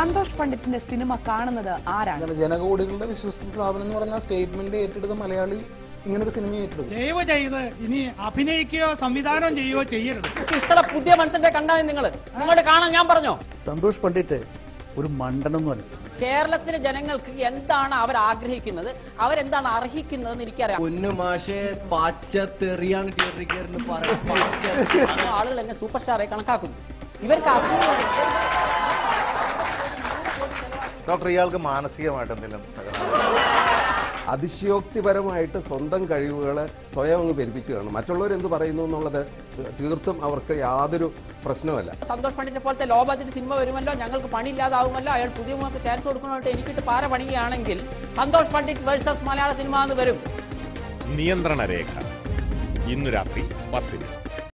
Santhosh പണ്ഡിറ്റിന്റെ cinema കാണുന്നത് ആരാണ് അങ്ങനെ ജനകോടികളുടെ വിശ്വസ്ത സ്ഥാപനം എന്ന് പറഞ്ഞ സ്റ്റേറ്റ്മെന്റ് ഏറ്റെടുത്ത മലയാളി ഇങ്ങനൊരു സിനിമ ഏറ്റെടുക്കും ദയവ് ചെയ്ത് ഇനി അഭിനയിക്കുകയോ സംവിധാനം ചെയ്യുകയോ ചെയ്യരുത് ഇഷ്ടമുള്ള പുതിയ മനുഷ്യന്റെ കണ്ടാൽ നിങ്ങൾ നിങ്ങളുടെ കാണാൻ ഞാൻ പറഞ്ഞോ സന്തോഷ് പണ്ഡിറ്റ് ഒരു മണ്ടനൊന്നുമല്ല കേരളത്തിലെ ജനങ്ങൾക്ക് എന്താണ് അവർ ആഗ്രഹിക്കുന്നത് അവരെന്താണ് അർഹിക്കുന്നതെന്ന് എനിക്കറിയാം പൊന്നു മാഷെ പച്ച തെറിയാണ് തിയേറ്ററിൽ കയറുന്ന പറയുന്നത് അപ്പോൾ ആളുകൾ എന്നെ സൂപ്പർ സ്റ്റാറായി കണക്കാക്കുന്നു ഇവർക്ക് അസുഖം ഡോക്ടർ ഇയാൾക്ക് മാനസികമായിട്ട് എന്തെങ്കിലും തകരാറ് അതിശയോക്തിപരമായിട്ട് സ്വന്തം കഴിവുകളെ സ്വയം അങ്ങ് പെരുപ്പിച്ച് കാണും മറ്റുള്ളവർ എന്ത് പറയുന്നു എന്നുള്ളത് തീർത്തും അവർക്ക് യാതൊരു പ്രശ്നമല്ല സന്തോഷ് പണ്ഡിറ്റിനെ പോലത്തെ ലോ ബജറ്റ് സിനിമ വരുമല്ലോ ഞങ്ങൾക്ക് പണിയില്ലാതാവുമല്ലോ അയാൾ പുതിയ മുഖത്ത് ചാൻസ് കൊടുക്കണമായിട്ട് എനിക്കിട്ട് പാര പണിയുകയാണെങ്കിൽ സന്തോഷ് പണ്ഡിറ്റ് വേഴ്സസ് മലയാള സിനിമ എന്ന് വരും നിയന്ത്രണ രേഖ ഇന്നു രാത്രി പത്തിന്